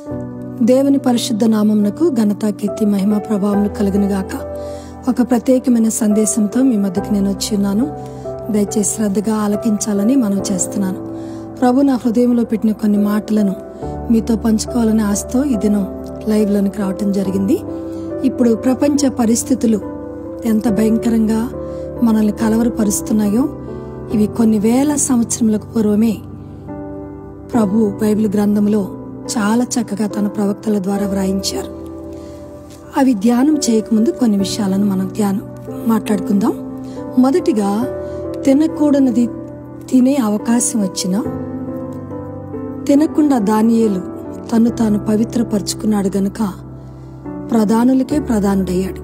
దేవుని పరిశుద్ధ నామమునకు ఘనత కీర్తి మహిమ ప్రభావములు కలుగును గాక ఒక ప్రత్యేకమైన సందేశంతో మీ మధ్యకి నేను వచ్చి ఉన్నాను దయచేసి శ్రద్ధగా ఆలకించాలని మనం చేస్తున్నాను ప్రభు నా హృదయంలో పెట్టిన కొన్ని మాటలను మీతో పంచుకోవాలని ఆశతో ఈ దినం లైవ్లోనికి రావటం జరిగింది ఇప్పుడు ప్రపంచ పరిస్థితులు ఎంత భయంకరంగా మనల్ని కలవరపరుస్తున్నాయో ఇవి కొన్ని వేల సంవత్సరములకు పూర్వమే ప్రభు బైబిల్ గ్రంథంలో చాలా చక్కగా తన ప్రవక్తల ద్వారా వ్రాయించారు అవి ధ్యానం చేయకముందు కొన్ని విషయాలను మనం ధ్యానం మాట్లాడుకుందాం మొదటిగా తినకూడనిది తినే అవకాశం వచ్చినా తినకుండా దానియేలు తను తాను పవిత్రపరుచుకున్నాడు గనుక ప్రధానులకే ప్రధానుడయ్యాడు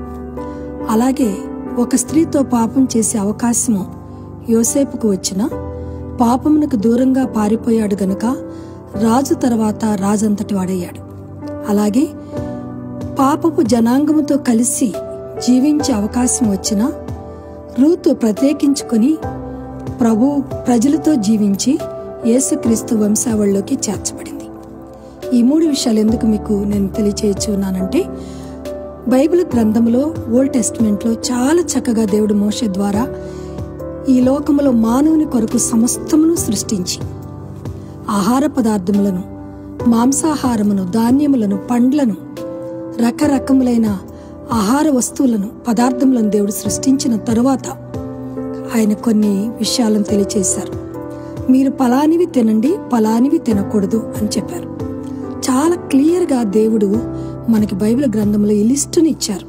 అలాగే ఒక స్త్రీతో పాపం చేసే అవకాశము యోసేపుకు వచ్చిన పాపమునకు దూరంగా పారిపోయాడు గనుక రాజు తర్వాత రాజంతటి వాడయ్యాడు అలాగే పాపపు జనాంగముతో కలిసి జీవించే అవకాశం వచ్చిన రూతు ప్రత్యేకించుకొని ప్రభు ప్రజలతో జీవించి యేసుక్రీస్తు వంశావళిలోకి చేర్చబడింది ఈ మూడు విషయాలు ఎందుకు మీకు నేను తెలియచేయచ్చు ఉన్నానంటే బైబిల్ గ్రంథంలో ఓల్డ్ టెస్ట్మెంట్లో చాలా చక్కగా దేవుడు మోషే ద్వారా ఈ లోకములో మానవుని కొరకు సమస్తమును సృష్టించి ఆహార పదార్థములను మాంసాహారమును ధాన్యములను పండ్లను రకరకములైన ఆహార వస్తువులను పదార్థములను దేవుడు సృష్టించిన తరువాత ఆయన కొన్ని విషయాలను తెలియచేశారు మీరు పలానివి తినండి పలానివి తినకూడదు అని చెప్పారు చాలా క్లియర్గా దేవుడు మనకి బైబిల్ గ్రంథంలో ఈ లిస్టుని ఇచ్చారు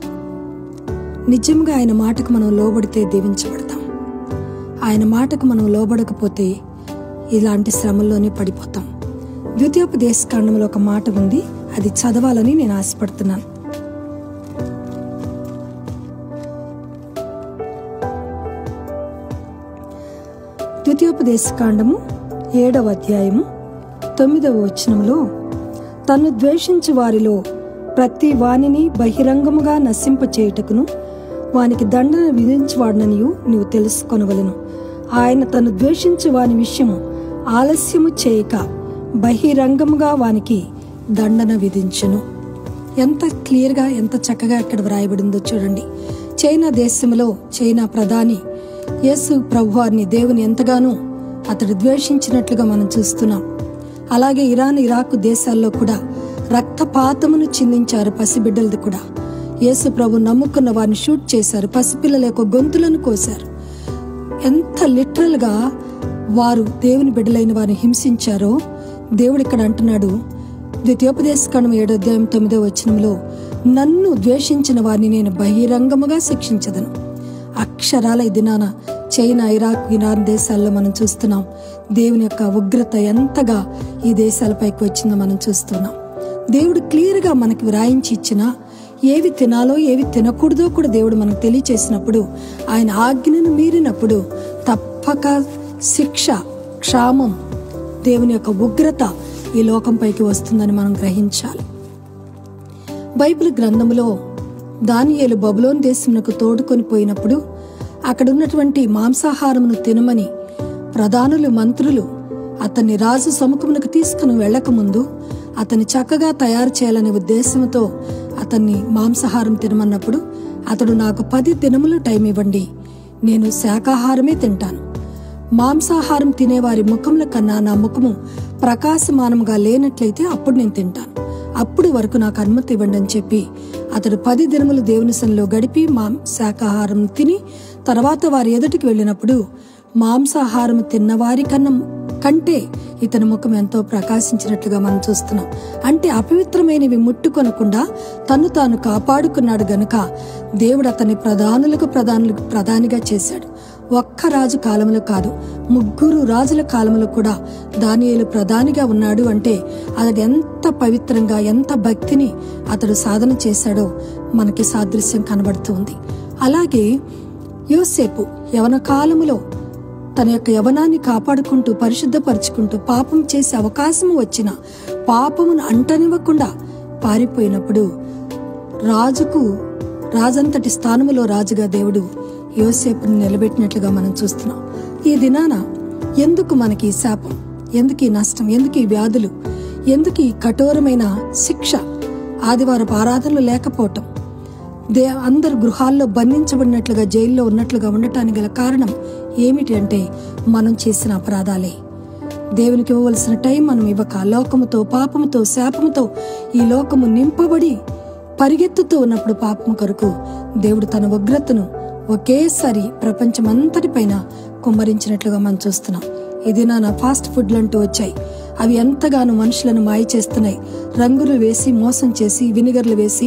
నిజంగా ఆయన మాటకు మనం లోబడితే దీవించబడతాం ఆయన మాటకు మనం లోబడకపోతే ఇలాంటి శ్రమల్లోనే పడిపోతాం ద్వితీయోపదేశ కాండంలో ఒక మాట ఉంది అది చదవాలని నేను ఆశపడుతున్నాను ద్వితీయోపదేశ కాండము ఏడవ అధ్యాయము తొమ్మిదవ వచనంలో తను ద్వేషించు వారిలో ప్రతి వానిని బహిరంగముగా నశింపచేయుటకును వానికి దండన విధించువాడననియు నీవు తెలుసుకొనవలను ఆయన తను ద్వేషించు వాని విషయము ఆలస్యము చేయక బహిరంగముగా వానికి దండన విధించును ఎంత క్లియర్గా ఎంత చక్కగా ఇక్కడ వ్రాయబడిందో చూడండి చైనా దేశంలో చైనా ప్రధాని యేసు ప్రభువారిని దేవుని ఎంతగానో అతడు ద్వేషించినట్లుగా మనం చూస్తున్నాం అలాగే ఇరాన్ ఇరాక్ దేశాల్లో కూడా రక్తపాతమును చిందించారు పసిబిడ్డలది కూడా యేసు ప్రభు నమ్ముకున్న వారిని షూట్ చేశారు పసిపిల్లల యొక్క గొంతులను కోశారు ఎంత లిటరల్ గా వారు దేవుని బిడ్డలైన వారిని హింసించారో దేవుడు ఇక్కడ అంటున్నాడు ద్వితీయోపదేశకాండం ఏడో అధ్యాయం తొమ్మిదో వచనంలో నన్ను ద్వేషించిన వారిని నేను బహిరంగముగా శిక్షించదను అక్షరాల ఈ దినాన చైనా ఇరాక్ ఇరాన్ దేశాల్లో మనం చూస్తున్నాం దేవుని యొక్క ఉగ్రత ఎంతగా ఈ దేశాలపైకి వచ్చిందో మనం చూస్తున్నాం దేవుడు క్లియర్గా మనకి వ్రాయించి ఇచ్చిన ఏవి తినాలో ఏవి తినకూడదో కూడా దేవుడు మనకు తెలియచేసినప్పుడు ఆయన ఆజ్ఞను మీరినప్పుడు తప్పక శిక్ష క్షామం దేవుని యొక్క ఉగ్రత ఈ లోకంపైకి వస్తుందని మనం గ్రహించాలి బైబిల్ గ్రంథములో దానియేలు బబులోన్ దేశమునకు తోడుకొని పోయినప్పుడు అక్కడ ఉన్నటువంటి మాంసాహారమును తినమని ప్రధానులు మంత్రులు అతన్ని రాజు సముఖమునకు తీసుకుని వెళ్ళకముందు అతన్ని చక్కగా తయారు చేయాలనే ఉద్దేశంతో అతన్ని మాంసాహారం తినమన్నప్పుడు అతడు నాకు పది దినములు టైం ఇవ్వండి నేను శాకాహారమే తింటాను మాంసాహారం తినేవారి ముఖముల కన్నా నా ముఖము ప్రకాశమానంగా లేనట్లయితే అప్పుడు నేను తింటాను అప్పుడు వరకు నాకు అనుమతి ఇవ్వండి అని చెప్పి అతడు పది దినములు దేవుని సన్నిలో గడిపి మాం శాకాహారం తిని తర్వాత వారి ఎదుటికి వెళ్ళినప్పుడు మాంసాహారం తిన్నవారి కన్నా కంటే ఇతని ముఖం ఎంతో ప్రకాశించినట్లుగా మనం చూస్తున్నాం అంటే అపవిత్రమైనవి ముట్టుకొనకుండా తను తాను కాపాడుకున్నాడు గనుక దేవుడు అతని ప్రధానులకు ప్రధానులకు ప్రధానిగా చేశాడు ఒక్క రాజు కాలంలో కాదు ముగ్గురు రాజుల కాలంలో కూడా దానియేలు ప్రధానిగా ఉన్నాడు అంటే అతడు ఎంత పవిత్రంగా ఎంత భక్తిని అతడు సాధన చేశాడో మనకి సాదృశ్యం కనబడుతుంది అలాగే యోసేపు యవన కాలములో తన యొక్క యవనాన్ని కాపాడుకుంటూ పరిశుద్ధపరుచుకుంటూ పాపం చేసే అవకాశం వచ్చిన పాపమును అంటనివ్వకుండా పారిపోయినప్పుడు రాజుకు రాజంతటి స్థానములో రాజుగా దేవుడు యోసేపుని నిలబెట్టినట్లుగా మనం చూస్తున్నాం ఈ దినాన ఎందుకు మనకి ఈ శాపం ఎందుకు ఈ నష్టం ఎందుకు ఈ వ్యాధులు ఎందుకు ఈ కఠోరమైన శిక్ష ఆదివారపు ఆరాధనలు లేకపోవటం దే అందరు గృహాల్లో బంధించబడినట్లుగా జైల్లో ఉన్నట్లుగా ఉండటానికి గల కారణం ఏమిటి అంటే మనం చేసిన అపరాధాలే దేవునికి ఇవ్వవలసిన టైం మనం ఇవ్వక లోకముతో పాపముతో శాపముతో ఈ లోకము నింపబడి పరిగెత్తుతూ ఉన్నప్పుడు పాపము కొరకు దేవుడు తన ఉగ్రతను ఒకేసారి ప్రపంచమంతటిపైన కుమ్మరించినట్లుగా మనం చూస్తున్నాం ఇది నా ఫాస్ట్ ఫుడ్లు అంటూ వచ్చాయి అవి ఎంతగానో మనుషులను మాయ చేస్తున్నాయి రంగులు వేసి మోసం చేసి వినిగర్లు వేసి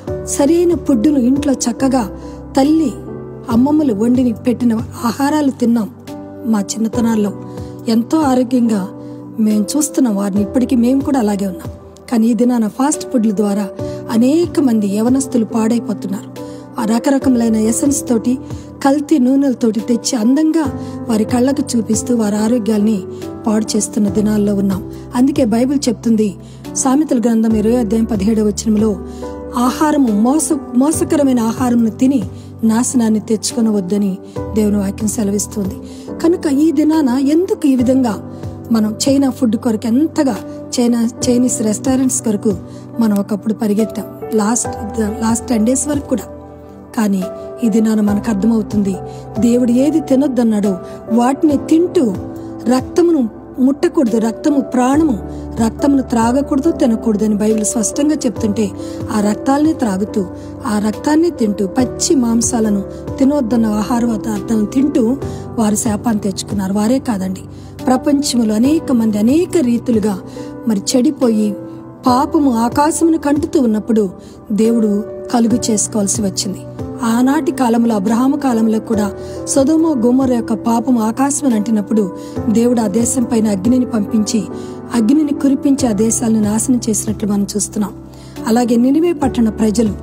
సరైన ఫుడ్డును ఇంట్లో చక్కగా తల్లి అమ్మమ్మలు వండిని పెట్టిన ఆహారాలు తిన్నాం మా చిన్నతనాల్లో ఎంతో ఆరోగ్యంగా మేము చూస్తున్నాం వారిని ఇప్పటికీ మేము కూడా అలాగే ఉన్నాం కానీ ఈ దినాన ఫాస్ట్ ఫుడ్ల ద్వారా అనేక మంది యవనస్తులు పాడైపోతున్నారు ఆ రకరకములైన ఎసెన్స్ తోటి కల్తీ నూనెలతోటి తెచ్చి అందంగా వారి కళ్ళకు చూపిస్తూ వారి ఆరోగ్యాల్ని పాడు చేస్తున్న దినాల్లో ఉన్నాం అందుకే బైబిల్ చెప్తుంది సామెతల గ్రంథం ఇరవై అధ్యాయం పదిహేడవ వచనంలో ఆహారము మోస మోసకరమైన ఆహారంను తిని నాశనాన్ని తెచ్చుకొనవద్దని దేవుని వాక్యం సెలవిస్తుంది కనుక ఈ దినాన ఎందుకు ఈ విధంగా మనం చైనా ఫుడ్ కొరకు ఎంతగా చైనా చైనీస్ రెస్టారెంట్స్ కొరకు మనం ఒకప్పుడు పరిగెత్తాం లాస్ట్ లాస్ట్ టెన్ డేస్ వరకు కూడా కానీ ఈ దినాన మనకు అర్థమవుతుంది దేవుడు ఏది తినొద్దన్నాడో వాటిని తింటూ రక్తమును ముట్టకూడదు రక్తము ప్రాణము రక్తమును త్రాగకూడదు తినకూడదు అని బైబిల్ స్పష్టంగా చెప్తుంటే ఆ రక్తాల్ని త్రాగుతూ ఆ రక్తాన్ని తింటూ పచ్చి మాంసాలను తినొద్దన్న ఆహార పదార్థాలను తింటూ వారు శాపాన్ని తెచ్చుకున్నారు వారే కాదండి ప్రపంచంలో అనేక మంది అనేక రీతులుగా మరి చెడిపోయి పాపము ఆకాశమును కంటుతూ ఉన్నప్పుడు దేవుడు కలుగు చేసుకోవాల్సి వచ్చింది ఆనాటి కాలంలో అబ్రహాము కాలంలో కూడా సొదోమ గుమ్మర యొక్క పాపం ఆకాశం అంటినప్పుడు దేవుడు ఆ దేశం పైన అగ్నిని పంపించి అగ్నిని కురిపించి ఆ దేశాలను నాశనం చేసినట్లు మనం చూస్తున్నాం అలాగే నినివే పట్టణ ప్రజలు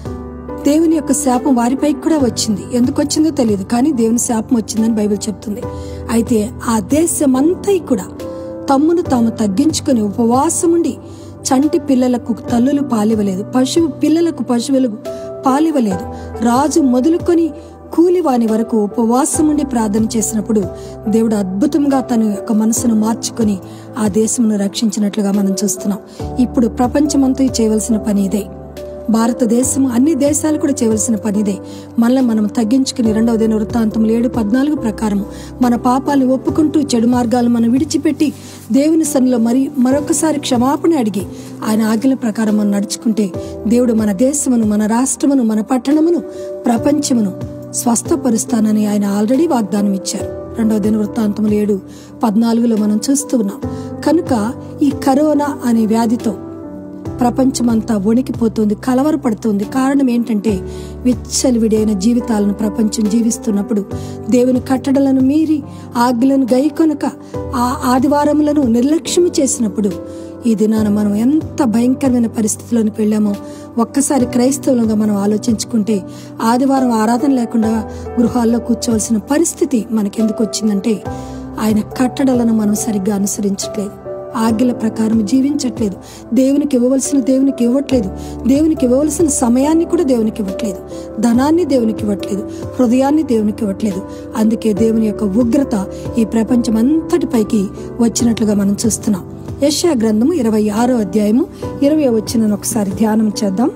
దేవుని యొక్క శాపం వారిపై కూడా వచ్చింది ఎందుకు వచ్చిందో తెలియదు కానీ దేవుని శాపం వచ్చిందని బైబిల్ చెప్తుంది అయితే ఆ దేశమంతా కూడా తమ్మును తాము తగ్గించుకొని ఉపవాసముండి చంటి పిల్లలకు తల్లులు పాలివ్వలేదు పశువు పిల్లలకు పశువులకు పాలివ్వలేదు రాజు మొదలుకొని కూలివాని వరకు ఉపవాసముండి ప్రార్థన చేసినప్పుడు దేవుడు అద్భుతంగా తన యొక్క మనసును మార్చుకొని ఆ దేశమును రక్షించినట్లుగా మనం చూస్తున్నాం ఇప్పుడు ప్రపంచమంతా చేయవలసిన పని ఇదే భారతదేశం అన్ని దేశాలు కూడా చేయవలసిన పనిదే మనల్ని మనం తగ్గించుకుని రెండవ దిన వృత్తాంతం ఏడు పద్నాలుగు ప్రకారం మన పాపాలను ఒప్పుకుంటూ చెడు మార్గాలు మనం విడిచిపెట్టి దేవుని సన్నిలో మరి మరొకసారి క్షమాపణ అడిగి ఆయన ఆజ్ఞల ప్రకారం మనం నడుచుకుంటే దేవుడు మన దేశమును మన రాష్ట్రమును మన పట్టణమును ప్రపంచమును స్వస్థపరుస్తానని ఆయన ఆల్రెడీ వాగ్దానం ఇచ్చారు రెండవ దిన వృత్తాంతములు ఏడు పద్నాలుగులో మనం చూస్తూ ఉన్నాం కనుక ఈ కరోనా అనే వ్యాధితో ప్రపంచమంతా వణికిపోతుంది కలవరపడుతుంది కారణం ఏంటంటే విచ్చలవిడైన జీవితాలను ప్రపంచం జీవిస్తున్నప్పుడు దేవుని కట్టడలను మీరి ఆజ్ఞలను గైకొనక ఆ ఆదివారములను నిర్లక్ష్యం చేసినప్పుడు ఈ దినాన మనం ఎంత భయంకరమైన పరిస్థితిలోనికి వెళ్ళామో ఒక్కసారి క్రైస్తవులుగా మనం ఆలోచించుకుంటే ఆదివారం ఆరాధన లేకుండా గృహాల్లో కూర్చోవలసిన పరిస్థితి మనకెందుకు వచ్చిందంటే ఆయన కట్టడలను మనం సరిగ్గా అనుసరించట్లేదు ఆజ్ఞల ప్రకారం జీవించట్లేదు దేవునికి ఇవ్వవలసిన దేవునికి ఇవ్వట్లేదు దేవునికి ఇవ్వవలసిన సమయాన్ని కూడా దేవునికి ఇవ్వట్లేదు ధనాన్ని దేవునికి ఇవ్వట్లేదు హృదయాన్ని దేవునికి ఇవ్వట్లేదు అందుకే దేవుని యొక్క ఉగ్రత ఈ ప్రపంచం అంతటిపైకి వచ్చినట్లుగా మనం చూస్తున్నాం యశా గ్రంథము ఇరవై ఆరో అధ్యాయము ఇరవై వచ్చిన ఒకసారి ధ్యానం చేద్దాం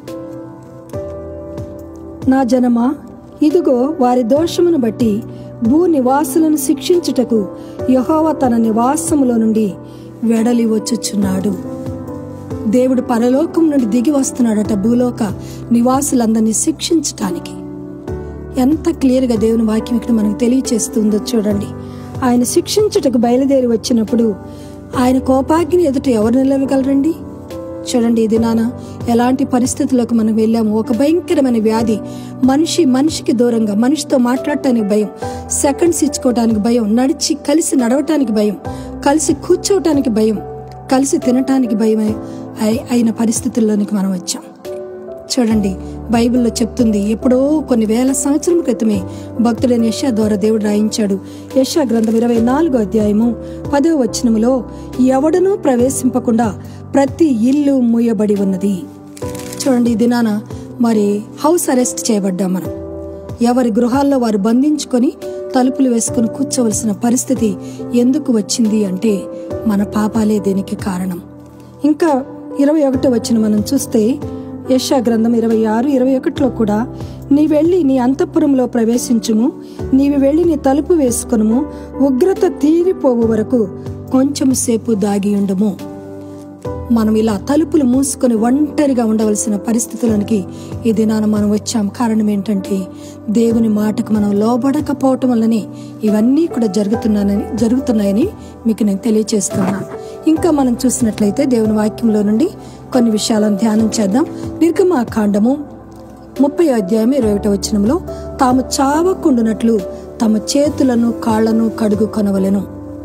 నా జనమా ఇదిగో వారి దోషమును బట్టి భూ నివాసులను శిక్షించుటకు యహోవ తన నివాసములో నుండి వెడలి వచ్చుచున్నాడు దేవుడు పరలోకం నుండి దిగి వస్తున్నాడట భూలోక నివాసులందరినీ శిక్షించటానికి ఎంత క్లియర్గా దేవుని వాక్యం ఇక్కడ మనకు తెలియచేస్తుందో చూడండి ఆయన శిక్షించుటకు బయలుదేరి వచ్చినప్పుడు ఆయన కోపాగ్ని ఎదుట ఎవరు నిలవగలరండి చూడండి ఇది నాన్న ఎలాంటి పరిస్థితులకు మనం వెళ్ళాము ఒక భయంకరమైన వ్యాధి మనిషి మనిషికి దూరంగా మనిషితో మాట్లాడటానికి భయం సెకండ్స్ ఇచ్చుకోవటానికి భయం నడిచి కలిసి నడవటానికి భయం కలిసి కూర్చోవటానికి భయం కలిసి తినటానికి భయం అయి- అయిన పరిస్థితుల్లోనికి మనం వచ్చాం చూడండి బైబిల్లో చెప్తుంది ఎప్పుడో కొన్ని వేల సంవత్సరం క్రితమే భక్తుడైన యశా ద్వారా దేవుడు రాయించాడు యశా గ్రంథం ఇరవై నాలుగో అధ్యాయము పదో వచనములో ఎవడనూ ప్రవేశింపకుండా ప్రతి ఇల్లు మూయబడి ఉన్నది చూడండి ఈ దినాన మరి హౌస్ అరెస్ట్ చేయబడ్డాం మనం ఎవరి గృహాల్లో వారు బంధించుకొని తలుపులు వేసుకుని కూర్చోవలసిన పరిస్థితి ఎందుకు వచ్చింది అంటే మన పాపాలే దీనికి కారణం ఇంకా ఇరవై ఒకటో వచ్చిన మనం చూస్తే యశా గ్రంథం ఇరవై ఆరు ఇరవై ఒకటిలో కూడా నీ వెళ్ళి నీ అంతఃపురంలో ప్రవేశించుము నీవి వెళ్ళి నీ తలుపు వేసుకొనుము ఉగ్రత తీరిపోవు వరకు కొంచెం సేపు దాగి ఉండుము మనం ఇలా తలుపులు మూసుకొని ఒంటరిగా ఉండవలసిన పరిస్థితులకి ఈ దినాన మనం వచ్చాం కారణం ఏంటంటే దేవుని మాటకు మనం లోబడకపోవటం వల్లనే ఇవన్నీ కూడా జరుగుతున్నానని జరుగుతున్నాయని మీకు నేను తెలియచేస్తున్నాను ఇంకా మనం చూసినట్లయితే దేవుని వాక్యంలో నుండి కొన్ని విషయాలను ధ్యానం చేద్దాం నిర్గమాకాండము ముప్పై అధ్యాయం ఇరవై ఒకటో వచనంలో తాము చావకుండునట్లు తమ చేతులను కాళ్లను కడుగు కొనవలెను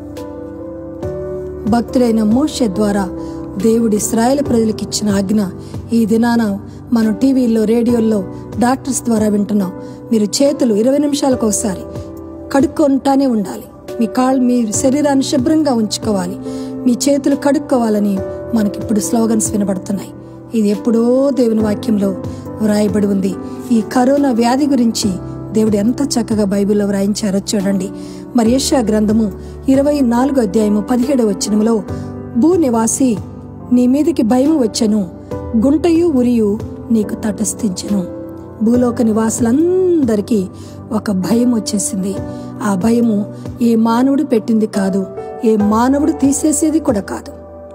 భక్తుడైన మోషే ద్వారా దేవుడి ఇస్రాయేల్ ప్రజలకు ఇచ్చిన ఆజ్ఞ ఈ దినాన మనం టీవీల్లో రేడియోల్లో డాక్టర్స్ ద్వారా వింటున్నాం మీరు చేతులు ఇరవై నిమిషాలకు ఒకసారి కడుక్కుంటానే ఉండాలి మీ కాళ్ళు మీ శరీరాన్ని శుభ్రంగా ఉంచుకోవాలి మీ చేతులు కడుక్కోవాలని మనకి ఇప్పుడు స్లోగన్స్ వినబడుతున్నాయి ఇది ఎప్పుడో దేవుని వాక్యంలో వ్రాయబడి ఉంది ఈ కరోనా వ్యాధి గురించి దేవుడు ఎంత చక్కగా బైబిల్లో వ్రాయించారో చూడండి మరి యెషయా గ్రంథము ఇరవై నాలుగో అధ్యాయము పదిహేడవ వచనములో భూ నివాసి నీ మీదకి భయము వచ్చెను గుంటయు ఉరియు నీకు తటస్థించెను భూలోక నివాసులందరికీ ఒక భయం వచ్చేసింది ఆ భయము ఏ మానవుడు పెట్టింది కాదు ఏ మానవుడు తీసేసేది కూడా కాదు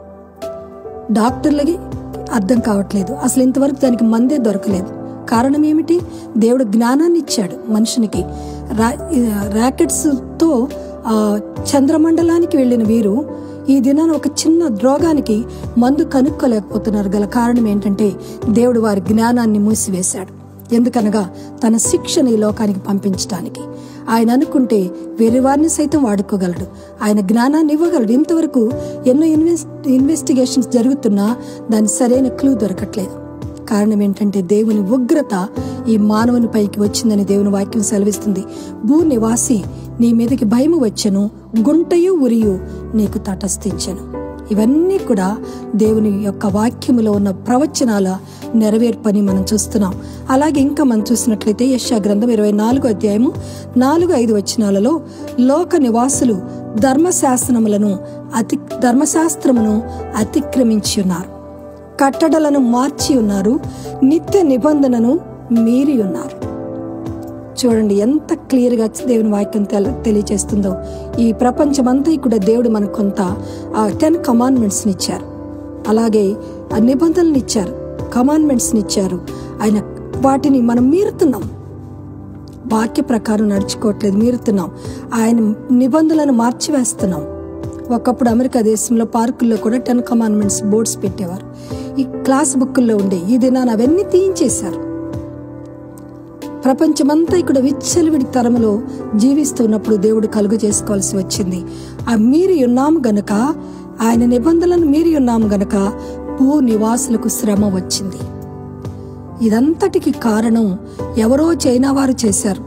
డాక్టర్లకి అర్థం కావట్లేదు అసలు ఇంతవరకు దానికి మందే దొరకలేదు కారణం ఏమిటి దేవుడు జ్ఞానాన్ని ఇచ్చాడు మనుషునికి రా ర్యాకెట్స్తో చంద్రమండలానికి వెళ్ళిన వీరు ఈ దినాన ఒక చిన్న రోగానికి మందు కనుక్కోలేకపోతున్నారు గల కారణం ఏంటంటే దేవుడు వారి జ్ఞానాన్ని మూసివేశాడు ఎందుకనగా తన శిక్షను ఈ లోకానికి పంపించడానికి ఆయన అనుకుంటే వేరే వారిని సైతం వాడుకోగలడు ఆయన జ్ఞానాన్ని ఇవ్వగలడు ఇంతవరకు ఎన్నో ఇన్వెస్ట్ ఇన్వెస్టిగేషన్స్ జరుగుతున్నా దాని సరైన క్లూ దొరకట్లేదు కారణం ఏంటంటే దేవుని ఉగ్రత ఈ మానవుని పైకి వచ్చిందని దేవుని వాక్యం సెలవిస్తుంది భూ నివాసి నీ మీదకి భయము వచ్చెను గుంటయు ఉరియు నీకు తటస్థించెను ఇవన్నీ కూడా దేవుని యొక్క వాక్యములో ఉన్న ప్రవచనాల నెరవేర్పని మనం చూస్తున్నాం అలాగే ఇంకా మనం చూసినట్లయితే యశా గ్రంథం ఇరవై నాలుగో అధ్యాయము నాలుగు ఐదు వచనాలలో లోక నివాసులు ధర్మశాస్త్రములను అతి ధర్మశాస్త్రమును అతిక్రమించి ఉన్నారు కట్టడలను మార్చి ఉన్నారు నిత్య నిబంధనను మీరి ఉన్నారు చూడండి ఎంత క్లియర్గా దేవుని వాక్యం తెల తెలియజేస్తుందో ఈ ప్రపంచమంతా కూడా దేవుడు మనకు కొంత ఆ టెన్ కమాండ్మెంట్స్ని ఇచ్చారు అలాగే ఆ నిబంధనలు ఇచ్చారు కమాండ్మెంట్స్ని ఇచ్చారు ఆయన వాటిని మనం మీరుతున్నాం వాక్య ప్రకారం నడుచుకోవట్లేదు మీరుతున్నాం ఆయన నిబంధనలను మార్చివేస్తున్నాం ఒకప్పుడు అమెరికా దేశంలో పార్కుల్లో కూడా టెన్ కమాండ్మెంట్స్ బోర్డ్స్ పెట్టేవారు ఈ క్లాస్ బుక్కుల్లో ఉండే ఈ దినాన్ని అవన్నీ తీయించేశారు ప్రపంచమంతా ఇక్కడ విచ్చలవిడి తరములో జీవిస్తున్నప్పుడు దేవుడు కలుగు చేసుకోవాల్సి వచ్చింది ఆ మీరి ఉన్నాము గనక ఆయన నిబంధనలను మీరి ఉన్నాము గనక భూ నివాసులకు శ్రమ వచ్చింది ఇదంతటికి కారణం ఎవరో చైనా వారు చేశారు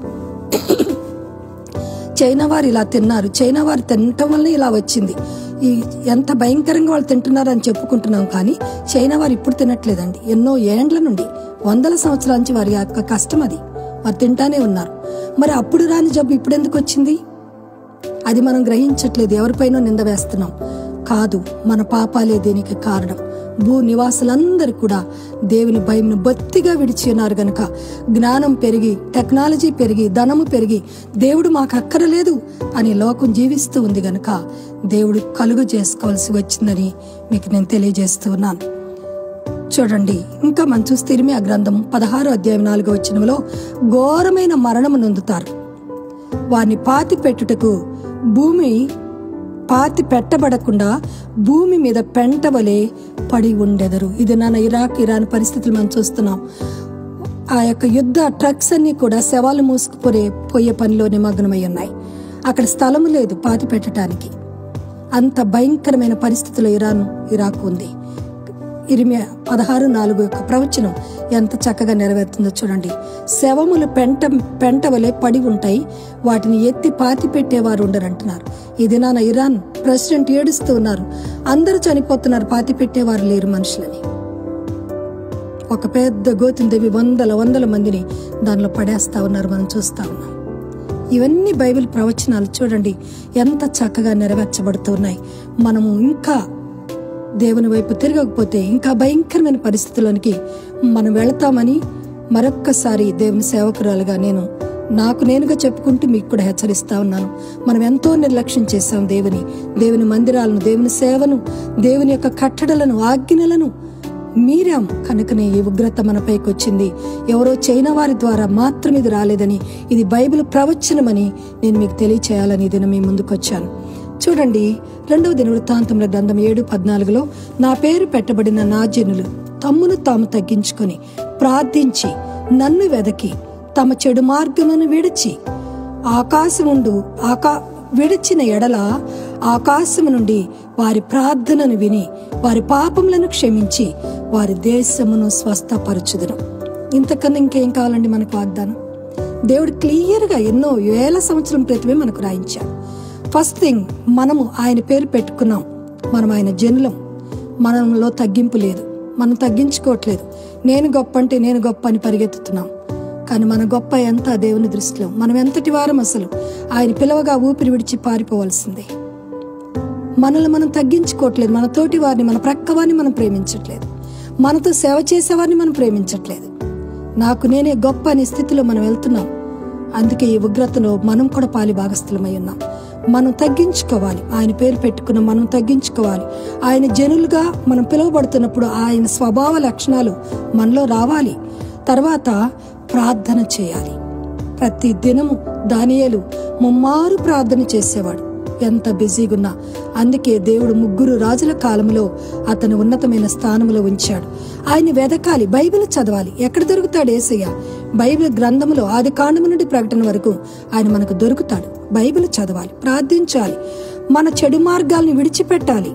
చైనా వారు ఇలా తిన్నారు చైనా వారు తినటం వల్ల ఇలా వచ్చింది ఈ ఎంత భయంకరంగా వాళ్ళు తింటున్నారు అని చెప్పుకుంటున్నాం కానీ చైనా వారు ఇప్పుడు తినట్లేదండి ఎన్నో ఏండ్ల నుండి వందల సంవత్సరాల నుంచి వారి యొక్క కష్టం అది వారు తింటానే ఉన్నారు మరి అప్పుడు రాని జబ్బు ఇప్పుడు ఎందుకు వచ్చింది అది మనం గ్రహించట్లేదు ఎవరిపైనో నింద వేస్తున్నాం కాదు మన పాపాలే దీనికి కారణం భూ నివాసులందరూ కూడా దేవుని భయంను బొత్తిగా విడిచి ఉన్నారు గనక జ్ఞానం పెరిగి టెక్నాలజీ పెరిగి ధనము పెరిగి దేవుడు మాకు అక్కరలేదు అని లోకం జీవిస్తూ ఉంది గనక దేవుడు కలుగు చేసుకోవాల్సి వచ్చిందని మీకు నేను తెలియజేస్తూ ఉన్నాను చూడండి ఇంకా మనం చూస్తే ఇరిమియా గ్రంథం పదహారో అధ్యాయం నాలుగో వచనంలో ఘోరమైన మరణము నొందుతారు వారిని పాతి పెట్టుటకు భూమి పాతి పెట్టబడకుండా భూమి మీద పెంటవలే పడి ఉండెదరు ఇది నాన్న ఇరాక్ ఇరాన్ పరిస్థితులు మనం చూస్తున్నాం ఆ యొక్క యుద్ధ ట్రక్స్ అన్ని కూడా శవాలు మూసుకుపోయే పోయే పనిలో నిమగ్నమై ఉన్నాయి అక్కడ స్థలము లేదు పాతి పెట్టడానికి అంత భయంకరమైన పరిస్థితిలో ఇరాన్ ఇరాక్ ఉంది ఇరిమియా పదహారు నాలుగు యొక్క ప్రవచనం ఎంత చక్కగా నెరవేరుతుందో చూడండి శవములు పెంట పెంట వలె పడి ఉంటాయి వాటిని ఎత్తి పాతి పెట్టేవారు ఉండరంటున్నారు ఈ దినాన ఇరాన్ ప్రెసిడెంట్ ఏడుస్తూ ఉన్నారు అందరూ చనిపోతున్నారు పాతి పెట్టేవారు లేరు మనుషులని ఒక పెద్ద గోతుని దేవి వందల వందల మందిని దానిలో పడేస్తా ఉన్నారు మనం చూస్తా ఉన్నాం ఇవన్నీ బైబిల్ ప్రవచనాలు చూడండి ఎంత చక్కగా నెరవేర్చబడుతున్నాయి మనము ఇంకా దేవుని వైపు తిరగకపోతే ఇంకా భయంకరమైన పరిస్థితుల్లోనికి మనం వెళతామని మరొక్కసారి దేవుని సేవకురాలుగా నేను నాకు నేనుగా చెప్పుకుంటూ మీకు కూడా హెచ్చరిస్తా ఉన్నాను మనం ఎంతో నిర్లక్ష్యం చేశాం దేవుని దేవుని మందిరాలను దేవుని సేవను దేవుని యొక్క కట్టడలను ఆజ్ఞలను మీరాం కనుకనే ఈ ఉగ్రత మనపైకి వచ్చింది ఎవరో చైనా వారి ద్వారా మాత్రం ఇది రాలేదని ఇది బైబిల్ ప్రవచనమని నేను మీకు తెలియచేయాలని ఇది మీ ముందుకొచ్చాను చూడండి రెండవ దిన వృత్తాంతముల గ్రంథం ఏడు పద్నాలుగులో నా పేరు పెట్టబడిన నా జనులు తమ్మును తాము తగ్గించుకొని ప్రార్థించి నన్ను వెదకి తమ చెడు మార్గమును విడిచి ఆకాశముండు ఆకా విడిచిన ఎడల ఆకాశము నుండి వారి ప్రార్థనను విని వారి పాపములను క్షమించి వారి దేశమును స్వస్థపరచుదును ఇంతకన్నా ఇంకేం కావాలండి మనకు వాగ్దానం దేవుడు క్లియర్గా ఎన్నో వేల సంవత్సరం క్రితమే మనకు రాయించాడు ఫస్ట్ థింగ్ మనము ఆయన పేరు పెట్టుకున్నాం మనం ఆయన జనులం మనలో తగ్గింపు లేదు మనం తగ్గించుకోవట్లేదు నేను గొప్ప అంటే నేను గొప్ప అని పరిగెత్తుతున్నాం కానీ మన గొప్ప ఎంత దేవుని దృష్టిలో మనం ఎంతటి వారం అసలు ఆయన పిలవగా ఊపిరి విడిచి పారిపోవాల్సిందే మనల్ని మనం తగ్గించుకోవట్లేదు మన తోటి వారిని మన ప్రక్క వారిని మనం ప్రేమించట్లేదు మనతో సేవ చేసేవారిని మనం ప్రేమించట్లేదు నాకు నేనే గొప్ప అనే స్థితిలో మనం వెళ్తున్నాం అందుకే ఈ ఉగ్రతలో మనం కూడా పాలి భాగస్థులమై ఉన్నాం మనం తగ్గించుకోవాలి ఆయన పేరు పెట్టుకున్న మనం తగ్గించుకోవాలి ఆయన జనులుగా మనం పిలువబడుతున్నప్పుడు ఆయన స్వభావ లక్షణాలు మనలో రావాలి తర్వాత ప్రార్థన చేయాలి ప్రతి దినము దానియేలు ముమ్మారు ప్రార్థన చేసేవాడు ఎంత బిజీగా ఉన్నా అందుకే దేవుడు ముగ్గురు రాజుల కాలంలో అతను ఉన్నతమైన స్థానంలో ఉంచాడు ఆయన వెదకాలి బైబిల్ చదవాలి ఎక్కడ దొరుకుతాడు ఏసయ్య బైబిల్ గ్రంథములో ఆది కాండము నుండి ప్రకటన వరకు ఆయన మనకు దొరుకుతాడు బైబిల్ చదవాలి ప్రార్థించాలి మన చెడు మార్గాల్ని విడిచిపెట్టాలి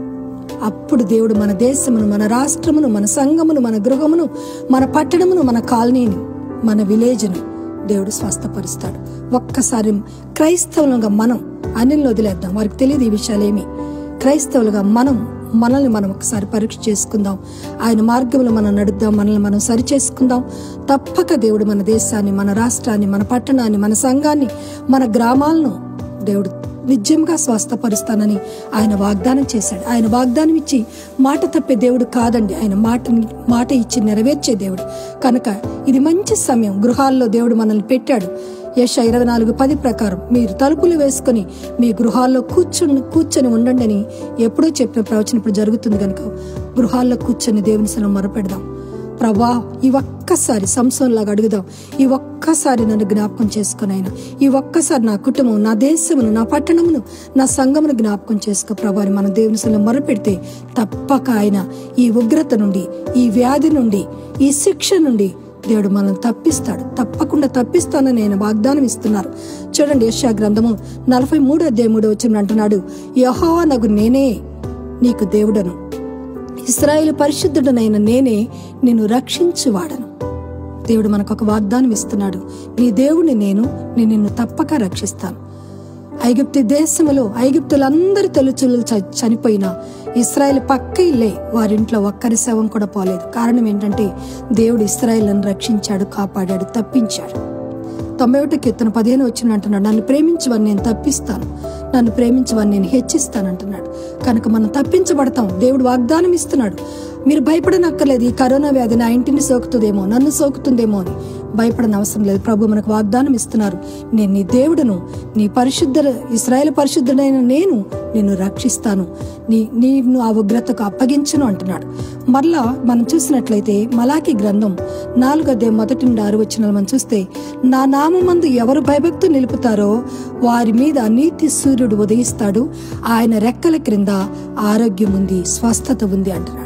అప్పుడు దేవుడు మన దేశమును మన రాష్ట్రమును మన సంఘమును మన గృహమును మన పట్టణమును మన కాలనీని మన విలేజ్ను దేవుడు స్వస్థపరుస్తాడు ఒక్కసారి క్రైస్తవులుగా మనం అనిల్ని వదిలేద్దాం వారికి తెలియదు ఈ విషయాలేమి క్రైస్తవులుగా మనం మనల్ని మనం ఒకసారి పరీక్ష చేసుకుందాం ఆయన మార్గంలో మనం నడుద్దాం మనల్ని మనం సరి చేసుకుందాం తప్పక దేవుడు మన దేశాన్ని మన రాష్ట్రాన్ని మన పట్టణాన్ని మన సంఘాన్ని మన గ్రామాలను దేవుడు నిజంగా స్వస్థపరుస్తానని ఆయన వాగ్దానం చేశాడు ఆయన వాగ్దానం ఇచ్చి మాట తప్పే దేవుడు కాదండి ఆయన మాట మాట ఇచ్చి నెరవేర్చే దేవుడు కనుక ఇది మంచి సమయం గృహాల్లో దేవుడు మనల్ని పెట్టాడు యశ ఇరవై నాలుగు పది ప్రకారం మీరు తలుపులు వేసుకొని మీ గృహాల్లో కూర్చుని కూర్చొని ఉండండి అని ఎప్పుడో చెప్పిన ప్రవచన ఇప్పుడు జరుగుతుంది కనుక గృహాల్లో కూర్చొని దేవుని సలం మొరపెడదాం ప్రభా ఈ ఒక్కసారి సంసంలాగా అడుగుదాం ఈ ఒక్కసారి నన్ను జ్ఞాపకం చేసుకుని ఆయన ఈ ఒక్కసారి నా కుటుంబం నా దేశమును నా పట్టణమును నా సంఘమును జ్ఞాపకం చేసుకో ప్రభా అని మన దేవుని సలం మొరపెడితే తప్పక ఆయన ఈ ఉగ్రత నుండి ఈ వ్యాధి నుండి ఈ శిక్ష నుండి దేవుడు మనల్ని తప్పిస్తాడు తప్పకుండా తప్పిస్తానని నేను వాగ్దానం ఇస్తున్నారు చూడండి యశా గ్రంథము నలభై మూడు అధ్యాయ మూడు వచ్చిన అంటున్నాడు యహోవా నగు నేనే నీకు దేవుడను ఇస్రాయేల్ పరిశుద్ధుడనైన నేనే నిన్ను రక్షించువాడను దేవుడు మనకు ఒక వాగ్దానం ఇస్తున్నాడు నీ దేవుని నేను నేను నిన్ను తప్పక రక్షిస్తాను ఐగుప్తు దేశములో ఐగుప్తులందరి తొలిచులు చనిపోయినా ఇస్రాయేల్ పక్క ఇల్లే వారింట్లో ఒక్కరి శవం కూడా పోలేదు కారణం ఏంటంటే దేవుడు ఇస్రాయేల్ని రక్షించాడు కాపాడాడు తప్పించాడు తొంభై ఒకటి కీర్తన పదిహేను వచ్చిన అంటున్నాడు నన్ను ప్రేమించవని నేను తప్పిస్తాను నన్ను ప్రేమించవని నేను హెచ్చిస్తాను అంటున్నాడు కనుక మనం తప్పించబడతాం దేవుడు వాగ్దానం ఇస్తున్నాడు మీరు భయపడనక్కర్లేదు ఈ కరోనా వ్యాధి నా ఇంటిని సోకుతుందేమో నన్ను సోకుతుందేమో అని భయపడని అవసరం లేదు ప్రభు మనకు వాగ్దానం ఇస్తున్నారు నేను నీ దేవుడును నీ పరిశుద్ధ ఇస్రాయేల్ పరిశుద్ధుడైన నేను నిన్ను రక్షిస్తాను నీ నీను ఆ ఉగ్రతకు అప్పగించను అంటున్నాడు మరలా మనం చూసినట్లయితే మలాకి గ్రంథం నాలుగో అధ్యాయం మొదటి నుండి ఆరు వచ్చిన మనం చూస్తే నా నామందు ఎవరు భయభక్తు నిలుపుతారో వారి మీద నీతి సూర్యుడు ఉదయిస్తాడు ఆయన రెక్కల క్రింద ఆరోగ్యం ఉంది స్వస్థత ఉంది అంటున్నాడు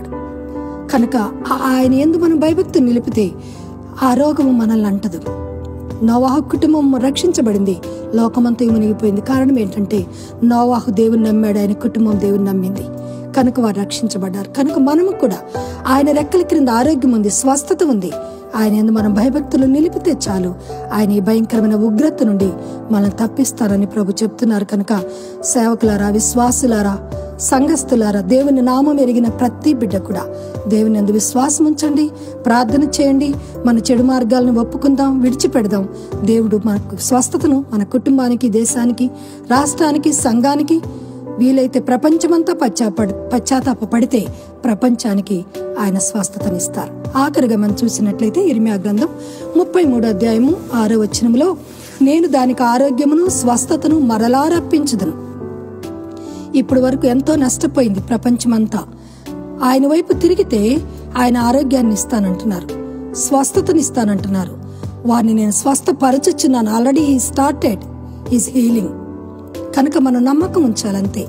కనుక ఆయన ఎందు మనం భయభక్తు నిలిపితే ఆ రోగము మనల్ని అంటదు నోవాహు కుటుంబం రక్షించబడింది లోకమంతా మునిగిపోయింది కారణం ఏంటంటే నోవాహు దేవుని నమ్మాడు ఆయన కుటుంబం దేవుని నమ్మింది కనుక వారు రక్షించబడ్డారు కనుక మనము కూడా ఆయన రెక్కల క్రింద ఆరోగ్యం ఉంది స్వస్థత ఉంది ఆయన ఎందు మనం భయభక్తులు నిలిపితే చాలు ఆయన ఈ భయంకరమైన ఉగ్రత నుండి మనల్ని తప్పిస్తారని ప్రభు చెప్తున్నారు కనుక సేవకులారా విశ్వాసులారా సంఘస్థులారా దేవుని నామం ఎరిగిన ప్రతి బిడ్డ కూడా దేవుని అందు విశ్వాసం ఉంచండి ప్రార్థన చేయండి మన చెడు మార్గాలను ఒప్పుకుందాం విడిచిపెడదాం దేవుడు మనకు స్వస్థతను మన కుటుంబానికి దేశానికి రాష్ట్రానికి సంఘానికి వీలైతే ప్రపంచమంతా పశ్చాపడి పశ్చాత్తాప పడితే ప్రపంచానికి ఆయన స్వస్థతనిస్తారు ఆఖరిగా మనం చూసినట్లయితే ఇర్మియా గ్రంథం ముప్పై మూడు అధ్యాయము ఆరో వచనంలో నేను దానికి ఆరోగ్యమును స్వస్థతను మరలా రప్పించుదును ఇప్పటి వరకు ఎంతో నష్టపోయింది ప్రపంచమంతా ఆయన వైపు తిరిగితే ఆయన ఆరోగ్యాన్ని ఇస్తానంటున్నారు స్వస్థతనిస్తానంటున్నారు వారిని నేను స్వస్థపరచుచున్నాను already he started is healing కనుక మనం నమ్మకం ఉంచాలంతే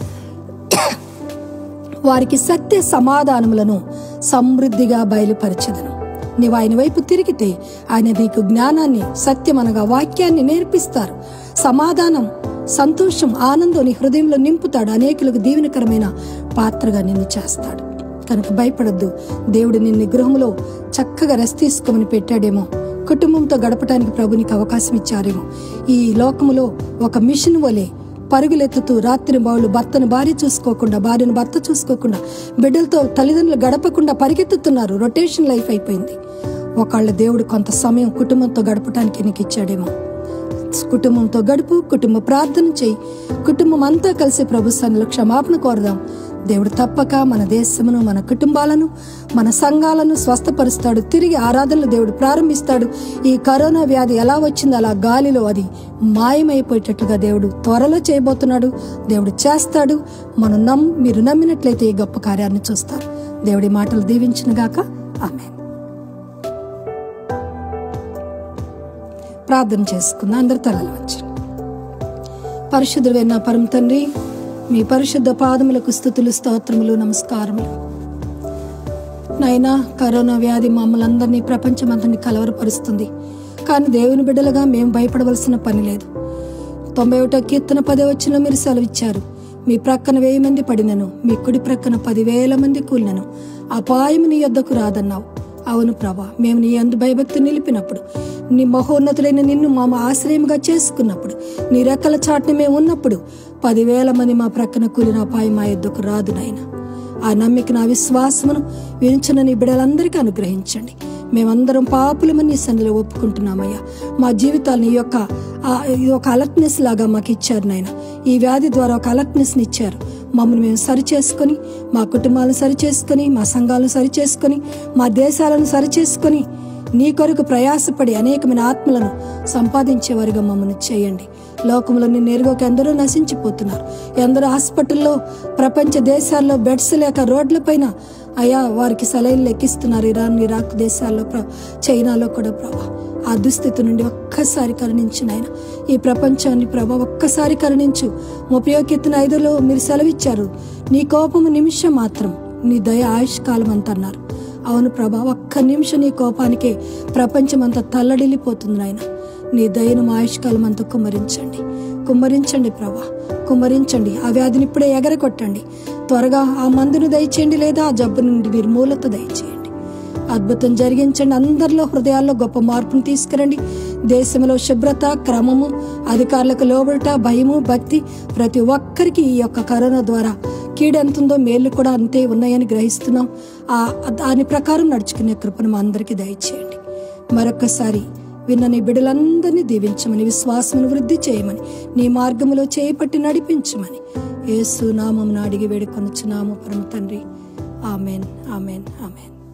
వారికి సత్య సమాధానములను సమృద్ధిగా బయలుపరచదను నీవు ఆయన వైపు తిరిగితే ఆయన నీకు జ్ఞానాన్ని సత్యం అనగా వాక్యాన్ని నేర్పిస్తారు సమాధానం సంతోషం ఆనందం నీ హృదయంలో నింపుతాడు అనేకులకు దీవెనకరమైన పాత్రగా నిన్ను చేస్తాడు కనుక భయపడద్దు దేవుడు నిన్ను గృహంలో చక్కగా రెస్ట్ తీసుకోమని పెట్టాడేమో కుటుంబంతో గడపడానికి ప్రభు నీకు అవకాశం ఇచ్చారేమో ఈ లోకములో ఒక మిషన్ వలె పరుగులెత్తుతూ రాత్రి బావులు భర్తను భార్య చూసుకోకుండా భార్యను భర్త చూసుకోకుండా బిడ్డలతో తల్లిదండ్రులు గడపకుండా పరిగెత్తుతున్నారు రొటేషన్ లైఫ్ అయిపోయింది ఒకళ్ళ దేవుడు కొంత సమయం కుటుంబంతో గడపడానికి నీకు ఇచ్చాడేమో కుటుంబంతో గడుపు కుటుంబ ప్రార్థన చేయి కుటుంబం అంతా కలిసి ప్రభు సన్నిలో క్షమాపణ కోరదాం దేవుడు తప్పక మన దేశమును మన కుటుంబాలను మన సంఘాలను స్వస్థపరుస్తాడు తిరిగి ఆరాధనలు దేవుడు ప్రారంభిస్తాడు ఈ కరోనా వ్యాధి ఎలా వచ్చిందో అలా గాలిలో అది మాయమైపోయేటట్లుగా దేవుడు త్వరలో చేయబోతున్నాడు దేవుడు చేస్తాడు మనం నమ్ మీరు నమ్మినట్లయితే ఈ గొప్ప కార్యాన్ని చూస్తారు దేవుడి మాటలు దీవించిన గాక ఆమె ప్రార్థన చేసుకుందాం అందరు తలలు వచ్చి పరిశుద్ధుడైన పరమ తండ్రి మీ పరిశుద్ధ పాదములకు స్థుతులు స్తోత్రములు నమస్కారములు నైనా కరోనా వ్యాధి మమ్మల్ని అందరినీ ప్రపంచమంతని కలవరపరుస్తుంది కానీ దేవుని బిడ్డలుగా మేము భయపడవలసిన పని లేదు తొంభై ఒకటో కీర్తన పదే వచ్చిన మీరు సెలవిచ్చారు మీ ప్రక్కన వెయ్యి మంది పడినను మీ కుడి ప్రక్కన పదివేల మంది కూలినను అపాయము నీ యొద్దకు రాదన్నావు అవును ప్రభా మేము నీ అందు భయభక్తి నిలిపినప్పుడు నీ మహోన్నతులైన నిన్ను మా ఆశ్రయంగా చేసుకున్నప్పుడు నీ రెక్కల చాటున మేము ఉన్నప్పుడు పదివేల మంది మా ప్రక్కన కూలిన అపాయం మా యొద్దకు రాదు నాయన ఆ నమ్మిక నా విశ్వాసమును వించిన నీ బిడ్డలందరికీ అనుగ్రహించండి మేమందరం పాపులమని నీ సన్నిధిలో ఒప్పుకుంటున్నామయ్యా మా జీవితాలు నీ యొక్క ఆ- ఇది ఒక అలర్ట్నెస్ లాగా మాకు ఇచ్చారు నాయన ఈ వ్యాధి ద్వారా ఒక అలర్ట్నెస్ని ఇచ్చారు మమ్మల్ని మేము సరి చేసుకొని మా కుటుంబాలను సరి చేసుకొని మా సంఘాలను సరి చేసుకొని మా దేశాలను సరి చేసుకొని నీ కొరకు ప్రయాసపడి అనేకమైన ఆత్మలను సంపాదించేవారుగా మమ్మల్ని చేయండి లోకంలో నిన్ను ఎరుగక ఎందరో నశించిపోతున్నారు ఎందరో హాస్పిటల్లో ప్రపంచ దేశాల్లో బెడ్స్ లేక రోడ్లపైన అయా వారికి సలైన్లు ఎక్కిస్తున్నారు ఇరాన్ ఇరాక్ దేశాల్లో ప్ర- చైనాలో కూడా ప్రభా ఆ దుస్థితి నుండి ఒక్కసారి కరుణించు నాయన ఈ ప్రపంచాన్ని ప్రభా ఒక్కసారి కరుణించు ముప్పై కీర్తన ఐదులో మీరు సెలవిచ్చారు నీ కోపము నిమిషం మాత్రం నీ దయ ఆయుష్కాలం అంత అన్నారు అవును ప్రభా ఒక్క నిమిషం నీ కోపానికే ప్రపంచం అంతా తల్లడిల్లిపోతుంది నాయన నీ దయను మా ఆయుష్కాలం అంతా కుమ్మరించండి కుమ్మరించండి ప్రభా కుమ్మరించండి ఆ వ్యాధిని ఇప్పుడే ఎగరకొట్టండి త్వరగా ఆ మందును దయచేయండి లేదా ఆ జబ్బు నుండి నిర్మూలత దయచేయండి అద్భుతం జరిగించండి అందరిలో హృదయాల్లో గొప్ప మార్పును తీసుకురండి దేశంలో శుభ్రత క్రమము అధికారులకు లోబడట భయము భక్తి ప్రతి ఒక్కరికి ఈ యొక్క కరోనా ద్వారా కీడు ఎంత ఉందో మేలు కూడా అంతే ఉన్నాయని గ్రహిస్తున్నాం ఆ దాని ప్రకారం నడుచుకునే కృపను మా అందరికీ దయచేయండి మరొక్కసారి విన్న నీ బిడ్డలందరినీ దీవించమని విశ్వాసమును వృద్ధి చేయమని నీ మార్గములో చేపట్టి నడిపించమని యేసు నామమున అడిగి వేడుకొనుచున్నాము పరమ తండ్రి ఆమెన్ ఆమెన్ ఆమెన్